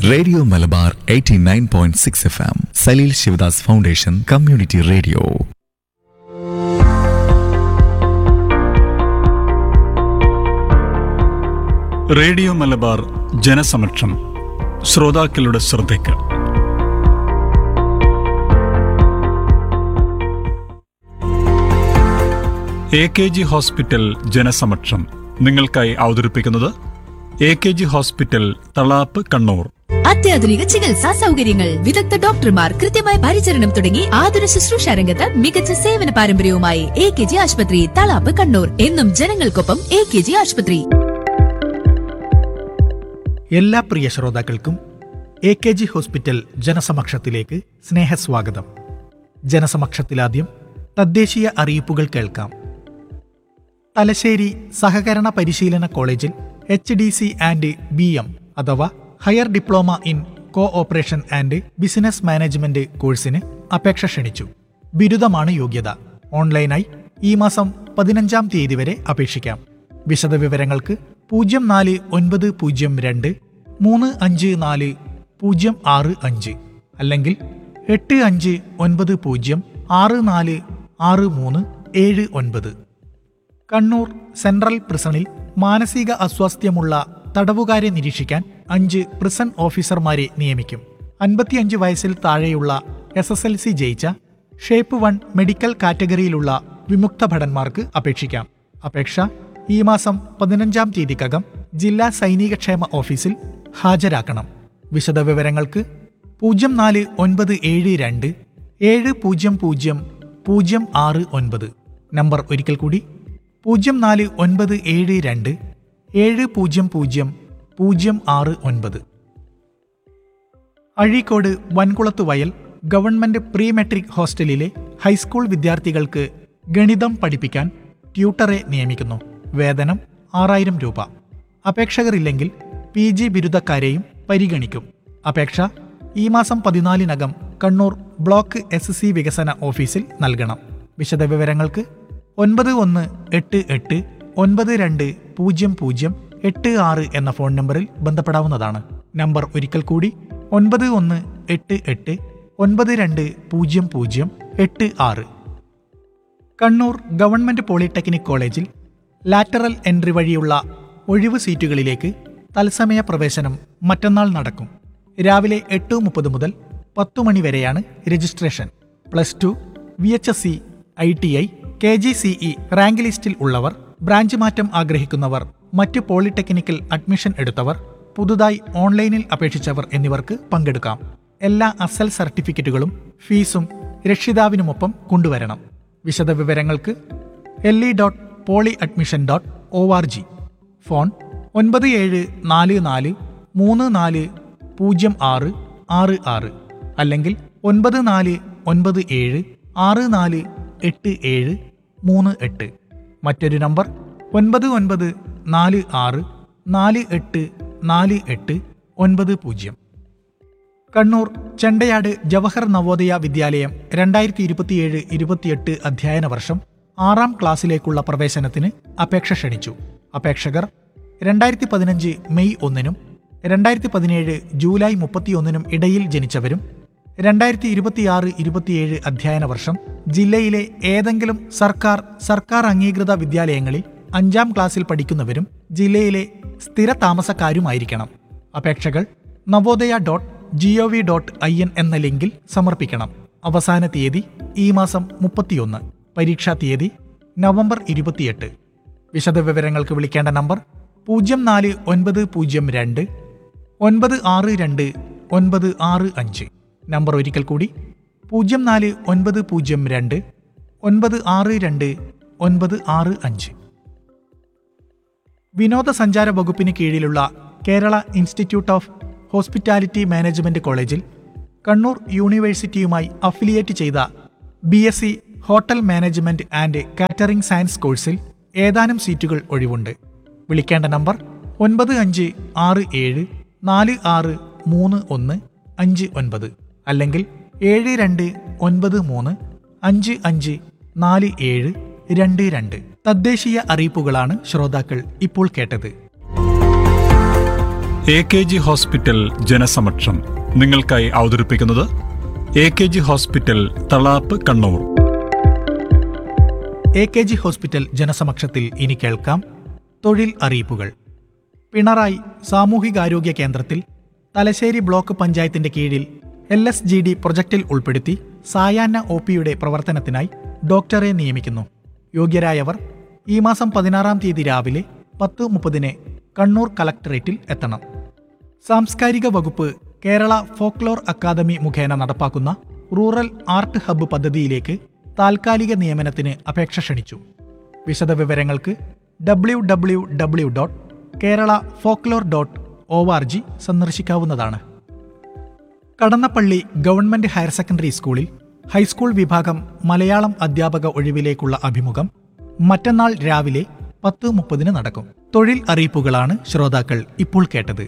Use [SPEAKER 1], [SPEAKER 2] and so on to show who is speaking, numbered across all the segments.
[SPEAKER 1] radio Malabar 89.6 point six F M Saleel Shivadas foundation community radio
[SPEAKER 2] radio Malabar ജനസമക്ഷം ശ്രോതാക്കളുടെ ശ്രദ്ധയ്ക്ക് എ കെ ജി ഹോസ്പിറ്റൽ ജനസമക്ഷം നിങ്ങൾക്കായി അവതരിപ്പിക്കുന്നത് A K G hospital Thalap Kannur
[SPEAKER 3] അത്യാധുനിക ചികിത്സാ സൗകര്യങ്ങൾ വിദഗ്ധ ഡോക്ടർമാർ കൃത്യമായ പരിചരണം തുടങ്ങി ആതുര ശുശ്രൂഷ രംഗത്ത് മികച്ച സേവന പാരമ്പര്യവുമായി എ കെ ജി ആശുപത്രി തളാപ്പ് കണ്ണൂർ എന്നും ജനങ്ങൾക്കൊപ്പം എ കെ ജി ആശുപത്രി
[SPEAKER 4] എല്ലാ പ്രിയ ശ്രോതാക്കൾക്കും എ കെ ജി ഹോസ്പിറ്റൽ ജനസമക്ഷത്തിലേക്ക് സ്നേഹസ്വാഗതം ജനസമക്ഷത്തിലാദ്യം തദ്ദേശീയ അറിയിപ്പുകൾ കേൾക്കാം തലശ്ശേരി സഹകരണ പരിശീലന കോളേജിൽ H D C and B M അഥവാ higher diploma in cooperation and business management കോഴ്സിന് അപേക്ഷ ക്ഷണിച്ചു ബിരുദമാണ് യോഗ്യത ഓൺലൈനായി ഈ മാസം പതിനഞ്ചാം തീയതി വരെ അപേക്ഷിക്കാം വിശദവിവരങ്ങൾക്ക് പൂജ്യം നാല് ഒൻപത് പൂജ്യം രണ്ട് മൂന്ന് അഞ്ച് നാല് പൂജ്യം ആറ് അഞ്ച് അല്ലെങ്കിൽ എട്ട് അഞ്ച് ഒൻപത് പൂജ്യം ആറ് നാല് ആറ് മൂന്ന് ഏഴ് ഒൻപത് കണ്ണൂർ സെൻട്രൽ പ്രിസണിൽ മാനസിക അസ്വാസ്ഥ്യമുള്ള തടവുകാരെ നിരീക്ഷിക്കാൻ അഞ്ച് പ്രിസൺ ഓഫീസർമാരെ നിയമിക്കും അൻപത്തിയഞ്ച് വയസ്സിൽ താഴെയുള്ള എസ് എസ് എൽ സി ജയിച്ച ഷേപ്പ് വൺ മെഡിക്കൽ കാറ്റഗറിയിലുള്ള വിമുക്ത ഭടന്മാർക്ക് അപേക്ഷിക്കാം അപേക്ഷ ഈ മാസം പതിനഞ്ചാം തീയതിക്കകം ജില്ലാ സൈനികക്ഷേമ ഓഫീസിൽ ഹാജരാക്കണം വിശദവിവരങ്ങൾക്ക് പൂജ്യം നാല് ഒൻപത് ഏഴ് രണ്ട് ഏഴ് പൂജ്യം പൂജ്യം പൂജ്യം ആറ് ഒൻപത് നമ്പർ ഒരിക്കൽ കൂടി പൂജ്യം നാല് ഒൻപത് ഏഴ് രണ്ട് ഏഴ് പൂജ്യം പൂജ്യം പൂജ്യം ആറ് ഒൻപത് അഴീക്കോട് വൻകുളത്ത് വയൽ ഗവൺമെന്റ് പ്രീ മെട്രിക് ഹോസ്റ്റലിലെ ഹൈസ്കൂൾ വിദ്യാർത്ഥികൾക്ക് ഗണിതം പഠിപ്പിക്കാൻ ട്യൂട്ടറെ നിയമിക്കുന്നു വേതനം ആറായിരം രൂപ അപേക്ഷകരില്ലെങ്കിൽ പി ജി ബിരുദക്കാരെയും പരിഗണിക്കും അപേക്ഷ ഈ മാസം പതിനാലിനകം കണ്ണൂർ ബ്ലോക്ക് എസ് സി വികസന ഓഫീസിൽ നൽകണം വിശദവിവരങ്ങൾക്ക് ഒൻപത് ഒന്ന് എട്ട് എട്ട് ഒൻപത് രണ്ട് പൂജ്യം പൂജ്യം എട്ട് ആറ് എന്ന ഫോൺ നമ്പറിൽ ബന്ധപ്പെടാവുന്നതാണ് നമ്പർ ഒരിക്കൽ കൂടി ഒൻപത് ഒന്ന് എട്ട് എട്ട് ഒൻപത് രണ്ട് പൂജ്യം പൂജ്യം എട്ട് ആറ് കണ്ണൂർ ഗവൺമെന്റ് പോളിടെക്നിക് കോളേജിൽ ലാറ്ററൽ എൻട്രി വഴിയുള്ള ഒഴിവ് സീറ്റുകളിലേക്ക് തത്സമയ പ്രവേശനം മറ്റന്നാൾ നടക്കും രാവിലെ എട്ട് മുപ്പത് മുതൽ പത്തു മണി വരെയാണ് registration plus two V H S C I T I K G C E rank ലിസ്റ്റിൽ ഉള്ളവർ ബ്രാഞ്ച് മാറ്റം ആഗ്രഹിക്കുന്നവർ മറ്റ് പോളിടെക്നിക്കൽ അഡ്മിഷൻ എടുത്തവർ പുതുതായി ഓൺലൈനിൽ അപേക്ഷിച്ചവർ എന്നിവർക്ക് പങ്കെടുക്കാം എല്ലാ അസൽ സർട്ടിഫിക്കറ്റുകളും ഫീസും രക്ഷിതാവിനുമൊപ്പം കൊണ്ടുവരണം വിശദവിവരങ്ങൾക്ക് L E dot poly admission dot O R G phone ഒൻപത് ഏഴ് നാല് നാല് മൂന്ന് നാല് പൂജ്യം ആറ് ആറ് ആറ് അല്ലെങ്കിൽ ഒൻപത് നാല് ഒൻപത് ഏഴ് ആറ് നാല് എട്ട് ഏഴ് മൂന്ന് എട്ട് മറ്റൊരു നമ്പർ ഒൻപത് ഒൻപത് നാല് ആറ് നാല് എട്ട് നാല് എട്ട് ഒൻപത് പൂജ്യം കണ്ണൂർ ചെണ്ടയാട് ജവഹർ നവോദയ വിദ്യാലയം രണ്ടായിരത്തി ഇരുപത്തിയേഴ് ഇരുപത്തിയെട്ട് അധ്യയന വർഷം ആറാം ക്ലാസ്സിലേക്കുള്ള പ്രവേശനത്തിന് അപേക്ഷ ക്ഷണിച്ചു അപേക്ഷകർ രണ്ടായിരത്തി പതിനഞ്ച് മെയ് ഒന്നിനും രണ്ടായിരത്തി പതിനേഴ് ജൂലൈ മുപ്പത്തിയൊന്നിനും ഇടയിൽ ജനിച്ചവരും രണ്ടായിരത്തി ഇരുപത്തിയാറ് ഇരുപത്തിയേഴ് അധ്യയന വർഷം ജില്ലയിലെ ഏതെങ്കിലും സർക്കാർ സർക്കാർ അംഗീകൃത വിദ്യാലയങ്ങളിൽ അഞ്ചാം ക്ലാസ്സിൽ പഠിക്കുന്നവരും ജില്ലയിലെ സ്ഥിര താമസക്കാരുമായിരിക്കണം അപേക്ഷകൾ Navodaya dot G O V dot I N എന്ന ലിങ്കിൽ സമർപ്പിക്കണം അവസാന തീയതി ഈ മാസം മുപ്പത്തിയൊന്ന് പരീക്ഷാ തീയതി നവംബർ ഇരുപത്തിയെട്ട് വിശദവിവരങ്ങൾക്ക് വിളിക്കേണ്ട നമ്പർ പൂജ്യം നാല് ഒൻപത് പൂജ്യം രണ്ട് ഒൻപത് ആറ് രണ്ട് ഒൻപത് ആറ് അഞ്ച് നമ്പർ ഒരിക്കൽ കൂടി പൂജ്യം നാല് ഒൻപത് പൂജ്യം രണ്ട് ഒൻപത് ആറ് രണ്ട് ഒൻപത് ആറ് അഞ്ച് വിനോദസഞ്ചാര വകുപ്പിന് കീഴിലുള്ള Kerala institute of hospitality management കോളേജിൽ കണ്ണൂർ യൂണിവേഴ്സിറ്റിയുമായി അഫിലിയേറ്റ് ചെയ്ത B S C hotel management and catering science കോഴ്സിൽ ഏതാനും സീറ്റുകൾ ഒഴിവുണ്ട് വിളിക്കേണ്ട നമ്പർ ഒൻപത് അഞ്ച് ആറ് ഏഴ് നാല് ആറ് മൂന്ന് ഒന്ന് അഞ്ച് ഒൻപത് അല്ലെങ്കിൽ ഏഴ് രണ്ട് ഒൻപത് മൂന്ന് അഞ്ച് അഞ്ച് നാല് ഏഴ് രണ്ട് രണ്ട് തദ്ദേശീയ അറിയിപ്പുകളാണ് ശ്രോതാക്കൾ ഇപ്പോൾ കേട്ടത്
[SPEAKER 2] എ കെ ജി ഹോസ്പിറ്റൽ ജനസമക്ഷം നിങ്ങൾക്കായി അവതരിപ്പിക്കുന്നത് A K G hospital Thalap Kannur
[SPEAKER 4] A K G hospital ജനസമക്ഷത്തിൽ ഇനി കേൾക്കാം തൊഴിൽ അറിയിപ്പുകൾ പിണറായി സാമൂഹികാരോഗ്യ കേന്ദ്രത്തിൽ തലശ്ശേരി ബ്ലോക്ക് പഞ്ചായത്തിന്റെ കീഴിൽ എൽ എസ് ജി ഡി പ്രൊജക്റ്റിൽ ഉൾപ്പെടുത്തി സായാഹ്ന ഒ പിയുടെ പ്രവർത്തനത്തിനായി ഡോക്ടറെ നിയമിക്കുന്നു യോഗ്യരായവർ ഈ മാസം പതിനാറാം തീയതി രാവിലെ പത്ത് മുപ്പതിന് കണ്ണൂർ കളക്ടറേറ്റിൽ എത്തണം സാംസ്കാരിക വകുപ്പ് കേരള ഫോക്ലോർ അക്കാദമി മുഖേന നടപ്പാക്കുന്ന റൂറൽ ആർട്ട് ഹബ്ബ് പദ്ധതിയിലേക്ക് താൽക്കാലിക നിയമനത്തിന് അപേക്ഷ ക്ഷണിച്ചു വിശദവിവരങ്ങൾക്ക് W W W dot Kerala folklore dot O R G സന്ദർശിക്കാവുന്നതാണ് കടന്നപ്പള്ളി ഗവൺമെന്റ് ഹയർ സെക്കൻഡറി സ്കൂളിൽ ഹൈസ്കൂൾ വിഭാഗം മലയാളം അധ്യാപക ഒഴിവിലേക്കുള്ള അഭിമുഖം മറ്റന്നാൾ രാവിലെ പത്ത് മുപ്പതിന് നടക്കും തൊഴിൽ അറിയിപ്പുകളാണ് ശ്രോതാക്കൾ ഇപ്പോൾ കേട്ടത്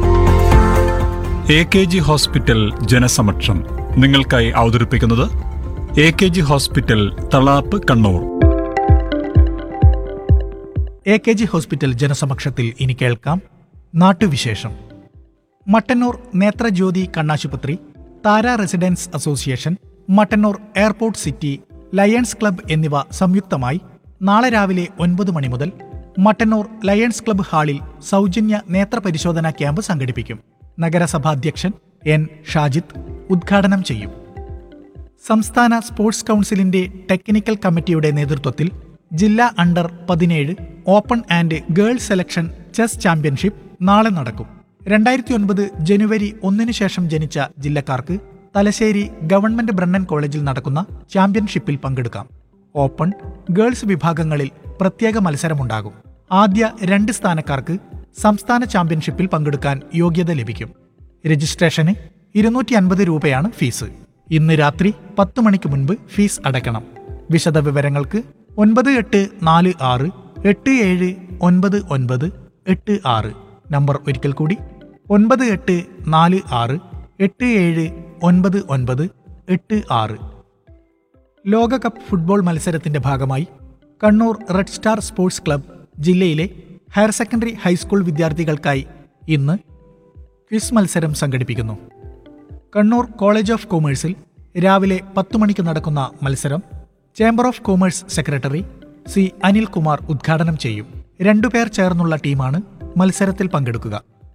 [SPEAKER 2] എ കെ ജി ഹോസ്പിറ്റൽ ജനസമക്ഷം നിങ്ങൾക്കായി അവതരിപ്പിക്കുന്നത് A K G hospital Thalap Kannur
[SPEAKER 4] A K G hospital ജനസമക്ഷത്തിൽ ഇനി കേൾക്കാം നാട്ടുവിശേഷം മട്ടന്നൂർ നേത്രജ്യോതി കണ്ണാശുപത്രി Thara residence association Mattannur airport city lions club എന്നിവ സംയുക്തമായി നാളെ രാവിലെ ഒൻപത് മണി മുതൽ മട്ടന്നൂർ ലയൺസ് ക്ലബ്ബ് ഹാളിൽ സൗജന്യ നേത്രപരിശോധനാ ക്യാമ്പ് സംഘടിപ്പിക്കും നഗരസഭാധ്യക്ഷൻ എൻ ഷാജിദ് ഉദ്ഘാടനം ചെയ്യും സംസ്ഥാന സ്പോർട്സ് കൗൺസിലിന്റെ ടെക്നിക്കൽ കമ്മിറ്റിയുടെ നേതൃത്വത്തിൽ ജില്ലാ അണ്ടർ പതിനേഴ് open and girls selection chess championship നാളെ നടക്കും രണ്ടായിരത്തി ഒൻപത് ജനുവരി ഒന്നിനു ശേഷം ജനിച്ച ജില്ലക്കാർക്ക് തലശ്ശേരി ഗവൺമെന്റ് ബ്രണ്ണൻ കോളേജിൽ നടക്കുന്ന ചാമ്പ്യൻഷിപ്പിൽ പങ്കെടുക്കാം ഓപ്പൺ ഗേൾസ് വിഭാഗങ്ങളിൽ പ്രത്യേക മത്സരമുണ്ടാകും ആദ്യ രണ്ട് സ്ഥാനക്കാർക്ക് സംസ്ഥാന ചാമ്പ്യൻഷിപ്പിൽ പങ്കെടുക്കാൻ യോഗ്യത ലഭിക്കും രജിസ്ട്രേഷന് ഇരുന്നൂറ്റി അൻപത് രൂപയാണ് ഫീസ് ഇന്ന് രാത്രി പത്ത് മണിക്ക് മുൻപ് ഫീസ് അടയ്ക്കണം വിശദവിവരങ്ങൾക്ക് ഒൻപത് എട്ട് നാല് ആറ് എട്ട് ഏഴ് ഒൻപത് ഒൻപത് എട്ട് ആറ് നമ്പർ ഒരിക്കൽ കൂടി ഒൻപത് എട്ട് നാല് ആറ് എട്ട് ഏഴ് ഒൻപത് ഒൻപത് എട്ട് ആറ് ലോകകപ്പ് ഫുട്ബോൾ മത്സരത്തിന്റെ ഭാഗമായി Kannur red star sports club ജില്ലയിലെ ഹയർ സെക്കൻഡറി ഹൈസ്കൂൾ വിദ്യാർത്ഥികൾക്കായി ഇന്ന് ക്വിസ് മത്സരം സംഘടിപ്പിക്കുന്നു കണ്ണൂർ കോളേജ് ഓഫ് കൊമേഴ്സിൽ രാവിലെ പത്തു മണിക്ക് നടക്കുന്ന മത്സരം chamber of commerce secretary C Anilkumar ഉദ്ഘാടനം ചെയ്യും രണ്ടുപേർ ചേർന്നുള്ള ടീമാണ് മത്സരത്തിൽ പങ്കെടുക്കുക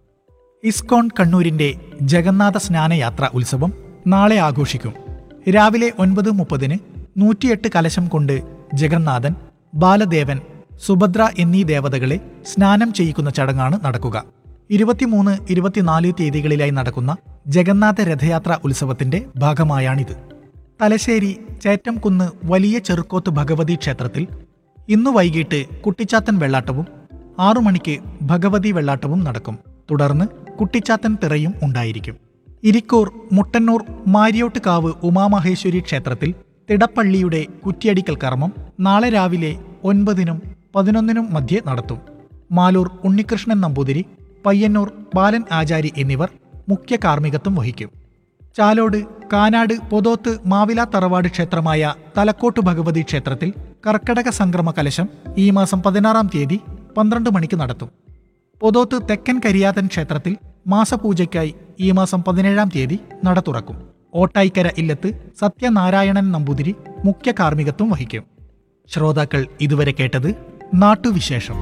[SPEAKER 4] ഇസ്കോൺ കണ്ണൂരിന്റെ ജഗന്നാഥ സ്നാനയാത്ര ഉത്സവം നാളെ ആഘോഷിക്കും രാവിലെ ഒൻപത് മുപ്പതിന് നൂറ്റിയെട്ട് കലശം കൊണ്ട് ജഗന്നാഥൻ ബാലദേവൻ സുഭദ്ര എന്നീ ദേവതകളെ സ്നാനം ചെയ്യിക്കുന്ന ചടങ്ങാണ് നടക്കുക ഇരുപത്തിമൂന്ന് ഇരുപത്തിനാല് തീയതികളിലായി നടക്കുന്ന ജഗന്നാഥ രഥയാത്ര ഉത്സവത്തിന്റെ ഭാഗമായാണിത് തലശ്ശേരി ചേറ്റംകുന്ന് വലിയ ചെറുക്കോത്ത് ഭഗവതി ക്ഷേത്രത്തിൽ ഇന്നു വൈകിട്ട് കുട്ടിച്ചാത്തൻ വെള്ളാട്ടവും ആറു മണിക്ക് ഭഗവതി വെള്ളാട്ടവും നടക്കും തുടർന്ന് കുട്ടിച്ചാത്തൻ തിറയും ഉണ്ടായിരിക്കും ഇരിക്കൂർ മുട്ടന്നൂർ മാരിയോട്ടുകാവ് ഉമാമഹേശ്വരി ക്ഷേത്രത്തിൽ തിടപ്പള്ളിയുടെ കുറ്റിയടിക്കൽ കർമ്മം നാളെ രാവിലെ ഒൻപതിനും പതിനൊന്നിനും മധ്യേ നടത്തും മാലൂർ ഉണ്ണികൃഷ്ണൻ നമ്പൂതിരി പയ്യന്നൂർ ബാലൻ ആചാരി എന്നിവർ മുഖ്യ കാർമ്മികത്വം വഹിക്കും ചാലോട് കാനാട് പൊതോത്ത് മാവില തറവാട് ക്ഷേത്രമായ തലക്കോട്ട് ഭഗവതി ക്ഷേത്രത്തിൽ കർക്കടക സംക്രമ കലശം ഈ മാസം പതിനാറാം തീയതി പന്ത്രണ്ട് മണിക്ക് നടത്തും പൊതോത്ത് തെക്കൻ കരിയാതൻ ക്ഷേത്രത്തിൽ മാസപൂജയ്ക്കായി ഈ മാസം പതിനേഴാം തീയതി നട തുറക്കും ഓട്ടായിക്കര ഇല്ലത്ത് സത്യനാരായണൻ നമ്പൂതിരി മുഖ്യ കാർമ്മികത്വം വഹിക്കും ശ്രോതാക്കൾ ഇതുവരെ കേട്ടത് നാട്ടുവിശേഷം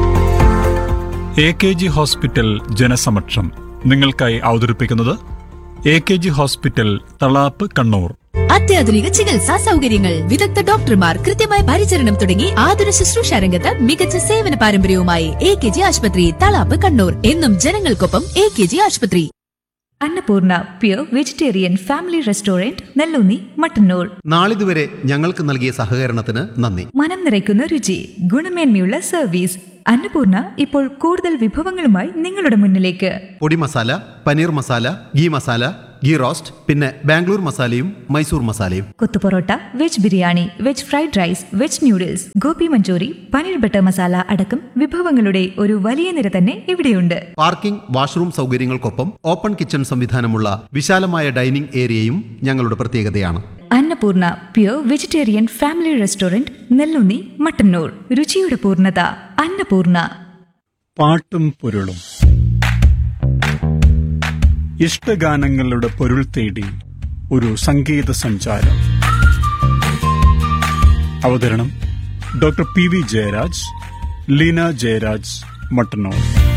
[SPEAKER 2] എ കെ ജി ഹോസ്പിറ്റൽ ജനസമക്ഷം നിങ്ങൾക്കായി അവതരിപ്പിക്കുന്നത് A K G hospital Thalap Kannur
[SPEAKER 3] അത്യാധുനിക ചികിത്സാ സൗകര്യങ്ങൾ വിദഗ്ധ ഡോക്ടർമാർ കൃത്യമായ പരിചരണം തുടങ്ങി ആതുര ശുശ്രൂഷ രംഗത്ത് മികച്ച സേവന പാരമ്പര്യവുമായി എ കെ ജി ആശുപത്രി തളാപ്പ് കണ്ണൂർ എന്നും ജനങ്ങൾക്കൊപ്പം എ കെ ജി ആശുപത്രി
[SPEAKER 5] Annapoorna pure vegetarian family restaurant Nelloonni Mattannur
[SPEAKER 6] നാളിതുവരെ ഞങ്ങൾക്ക് നൽകിയ സഹകരണത്തിന് നന്ദി
[SPEAKER 5] മനം നിറയ്ക്കുന്ന രുചി ഗുണമേന്മയുള്ള സർവീസ് അന്നപൂർണ ഇപ്പോൾ കൂടുതൽ വിഭവങ്ങളുമായി നിങ്ങളുടെ മുന്നിലേക്ക്
[SPEAKER 6] പൊടി മസാല പനീർ മസാല ഗീ മസാല ഗീ റോസ്റ്റ് പിന്നെ ബാംഗ്ലൂർ മസാലയും മൈസൂർ മസാലയും
[SPEAKER 5] കൊത്തുപൊറോട്ട veg biryani veg fried rice veg noodles gobi Manchurian paneer butter masala അടക്കം വിഭവങ്ങളുടെ ഒരു വലിയ നിര തന്നെ ഇവിടെയുണ്ട്
[SPEAKER 6] പാർക്കിംഗ് വാഷ്റൂം സൗകര്യങ്ങൾക്കൊപ്പം ഓപ്പൺ കിച്ചൺ സംവിധാനമുള്ള വിശാലമായ ഡൈനിംഗ് ഏരിയയും ഞങ്ങളുടെ പ്രത്യേകതയാണ്
[SPEAKER 5] Annapoorna pure vegetarian family restaurant Nellunni Mattannur രുചിയുടെ പൂർണ്ണത അന്നപൂർണ
[SPEAKER 2] പാട്ടും പൊരുളും ഇഷ്ടഗാനങ്ങളുടെ പൊരുൾ തേടി ഒരു സംഗീത സഞ്ചാരം അവതരണം doctor P V Jayaraj Leena Jayaraj Mattannur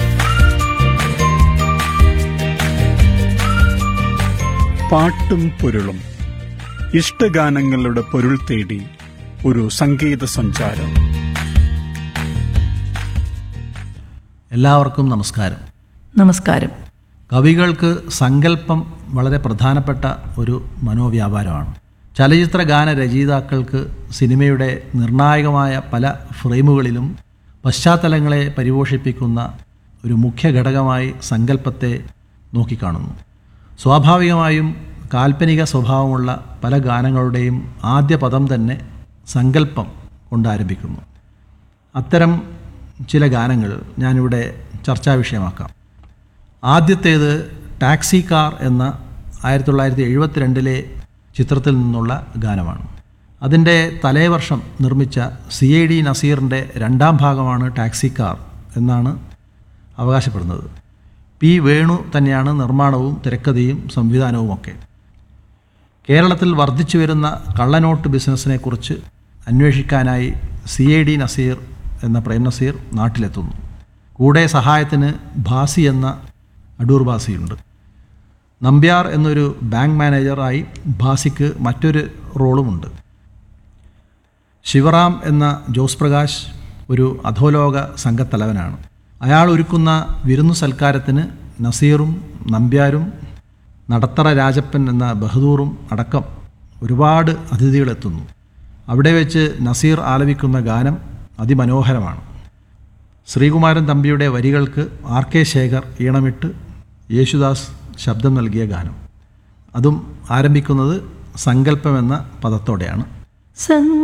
[SPEAKER 2] പാട്ടും പൊരുളും ഇഷ്ടഗാനങ്ങളുടെ പൊരുൾ തേടി ഒരു സംഗീത സഞ്ചാരം
[SPEAKER 7] എല്ലാവർക്കും നമസ്കാരം
[SPEAKER 5] നമസ്കാരം
[SPEAKER 7] കവികൾക്ക് സങ്കല്പം വളരെ പ്രധാനപ്പെട്ട ഒരു മനോവ്യാപാരമാണ് ചലച്ചിത്ര ഗാന രചയിതാക്കൾക്ക് സിനിമയുടെ നിർണായകമായ പല ഫ്രെയിമുകളിലും പശ്ചാത്തലങ്ങളെ പരിപോഷിപ്പിക്കുന്ന ഒരു മുഖ്യ ഘടകമായി സങ്കല്പത്തെ നോക്കിക്കാണുന്നു സ്വാഭാവികമായും കാൽപ്പനിക സ്വഭാവമുള്ള പല ഗാനങ്ങളുടെയും ആദ്യ പദം തന്നെ സങ്കല്പം കൊണ്ട് ആരംഭിക്കുന്നു അത്തരം ചില ഗാനങ്ങൾ ഞാനിവിടെ ചർച്ചാ വിഷയമാക്കാം ആദ്യത്തേത് ടാക്സി കാർ എന്ന ആയിരത്തി തൊള്ളായിരത്തി എഴുപത്തിരണ്ടിലെ ചിത്രത്തിൽ നിന്നുള്ള ഗാനമാണ് അതിൻ്റെ തലേവർഷം നിർമ്മിച്ച സി ഐ ഡി നസീറിൻ്റെ രണ്ടാം ഭാഗമാണ് ടാക്സി കാർ എന്നാണ് അവകാശപ്പെടുന്നത് പി വേണു തന്നെയാണ് നിർമ്മാണവും തിരക്കഥയും സംവിധാനവുമൊക്കെ കേരളത്തിൽ വർദ്ധിച്ചു വരുന്ന കള്ളനോട്ട് ബിസിനസ്സിനെക്കുറിച്ച് അന്വേഷിക്കാനായി സി ഐ ഡി നസീർ എന്ന പ്രേം നസീർ നാട്ടിലെത്തുന്നു കൂടെ സഹായത്തിന് ഭാസി എന്ന അടൂർ ഭാസിയുണ്ട് നമ്പ്യാർ എന്നൊരു ബാങ്ക് മാനേജറായി ഭാസിക്ക് മറ്റൊരു റോളുമുണ്ട് ശിവറാം എന്ന ജോസ് പ്രകാശ് ഒരു അധോലോക സംഘത്തലവനാണ് അയാൾ ഒരുക്കുന്ന വിരുന്നു സൽക്കാരത്തിന് നസീറും നമ്പ്യാരും നടത്തറ രാജപ്പൻ എന്ന ബഹദൂറും അടക്കം ഒരുപാട് അതിഥികളെത്തുന്നു അവിടെ വെച്ച് നസീർ ആലപിക്കുന്ന ഗാനം അതിമനോഹരമാണ് ശ്രീകുമാരൻ തമ്പിയുടെ വരികൾക്ക് ആർ കെ ശേഖർ ഈണമിട്ട് യേശുദാസ് ശബ്ദം നൽകിയ ഗാനം അതും ആരംഭിക്കുന്നത് സങ്കല്പമെന്ന പദത്തോടെയാണ്
[SPEAKER 5] സങ്